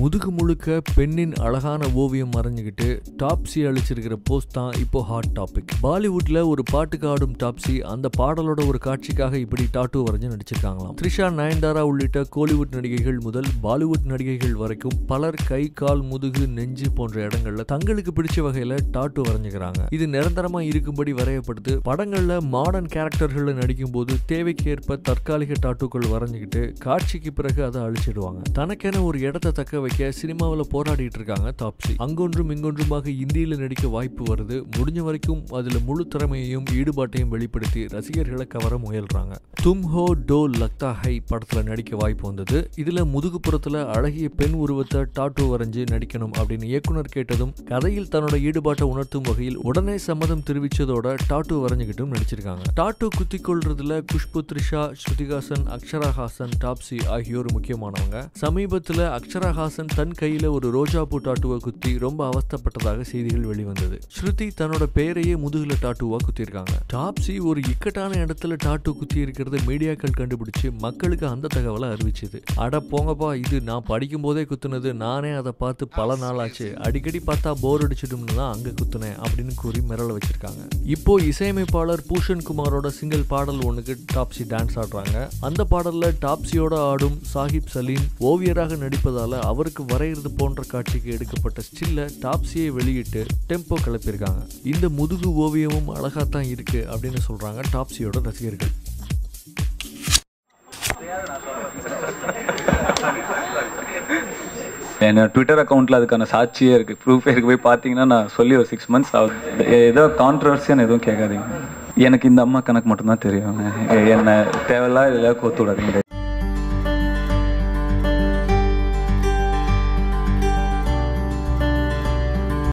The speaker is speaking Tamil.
முதுகு முழுக்க பெண்ணின் அழகான ஓவியம் மறைஞ்சுக்கிட்டு டாப்ஸி அழிச்சிருக்கிற போஸ்ட் தான் இப்போ ஹாட் டாபிக் பாலிவுட்ல ஒரு பாட்டுக்கு ஆடும் டாப்ஸி அந்த பாடலோட ஒரு காட்சிக்காக இப்படி டாட்டூ வரைஞ்சு நடிச்சிருக்காங்களாம் த்ரிஷா நயன்தாரா உள்ளிட்ட கோலிவுட் நடிகைகள் முதல் பாலிவுட் நடிகைகள் வரைக்கும் பலர் கை கால் முதுகு நெஞ்சு போன்ற இடங்கள்ல தங்களுக்கு பிடிச்ச வகையில டாட்டூ வரைஞ்சுக்கிறாங்க இது நிரந்தரமா இருக்கும்படி வரையப்படுது படங்கள்ல மாடர்ன் கேரக்டர்கள்ல நடிக்கும் போது தேவைக்கேற்ப தற்காலிக டாட்டூக்கள் வரைஞ்சுக்கிட்டு காட்சிக்கு பிறகு அதை அழிச்சிடுவாங்க தனக்கென ஒரு இடத்தை தக்க வைக்க சினிமாவில் போராடிட்டு இருக்காங்க தாப்சி அங்கொன்றும் இங்கொன்றுமாக இந்தியில நடிக்க வாய்ப்பு வருது முடிஞ்ச வரைக்கும் அதுல முழு திறமையையும் ஈடுபாட்டையும் வெளிப்படுத்தி ரசிகர்களை கவர முயல்றாங்க தும் ஹோ டோ லக்தா ஹை படத்துல நடிக்க வாய்ப்பு வந்தது இதுல முதுகுப்புறத்துல அழகிய பெண் உருவத்தை டாட்டூ வரைஞ்சு நடிக்கணும் அப்படின்னு இயக்குனர் கேட்டதும் கதையில் தன்னோட ஈடுபாட்டை உணர்த்தும் வகையில் உடனே சம்மதம் தெரிவிச்சதோட டாட்டூ வரைஞ்சுக்கிட்டும் நடிச்சிருக்காங்க டாட்டூ குத்திக் கொள்றதுல குஷ்பு த்ரிஷா ஸ்ருதிகாசன் அக்ஷரா ஹாசன் டாப்ஸி ஆகியோர் முக்கியமானவங்க சமீபத்துல அக்ஷரா ஹாசன் தன் கையில ஒரு ரோஜா பூ டாட்டுவை குத்தி ரொம்ப அவஸ்தைப்பட்டதாக செய்திகள் வெளிவந்தது ஸ்ருதி தன்னோட பெயரையே முதுகுல டாட்டுவா குத்திருக்காங்க டாப்ஸி ஒரு இக்கட்டான இடத்துல டாட்டு குத்தி இருக்கிறத மீடியாக்கள் கண்டுபிடிச்சு மக்களுக்கு அந்த தகவலை அறிவிச்சது அட போங்கப்பா இது நான் படிக்கும் போதே குத்துனது நானே அதை பார்த்து பல நாள் ஆச்சு அடிக்கடி பார்த்தா போர் அடிச்சிடும்னு தான் அங்க குத்துனேன் அப்படின்னு கூறி மிரள வச்சிருக்காங்க இப்போ இசையமைப்பாளர் பூஷன் குமாரோட சிங்கிள் பாடல் ஒண்ணுக்கு டாப்ஸி டான்ஸ் ஆடுறாங்க அந்த பாடல்ல டாப்ஸியோட ஆடும் சாஹிப் சலீம் ஓவியராக நடிப்பதால அவருக்கு வரைகிறது போன்ற காட்சிக்கு எடுக்கப்பட்ட ஸ்டில்ல டாப்ஸியை வெளியிட்டு டெம்போ கிளப்பியிருக்காங்க இந்த முதுகு ஓவியமும் அழகாத்தான் இருக்கு அப்படின்னு சொல்றாங்க டாப்ஸியோட ரசிகர்கள் என் ட்விட்டர் அக்கௌண்ட்டில் அதுக்கான சாட்சியே இருக்குது ப்ரூஃப் இருக்கு போய் பார்த்தீங்கன்னா நான் சொல்லி ஒரு சிக்ஸ் மந்த்ஸ் ஆகுது எ- ஏதோ கான்ட்ரவர்சியான எதுவும் கேட்காதீங்க எனக்கு இந்த அம்மா கணக்கு மட்டும்தான் தெரியும் என்ன தேவையில்லா இதில் கோத்து விடாதீங்க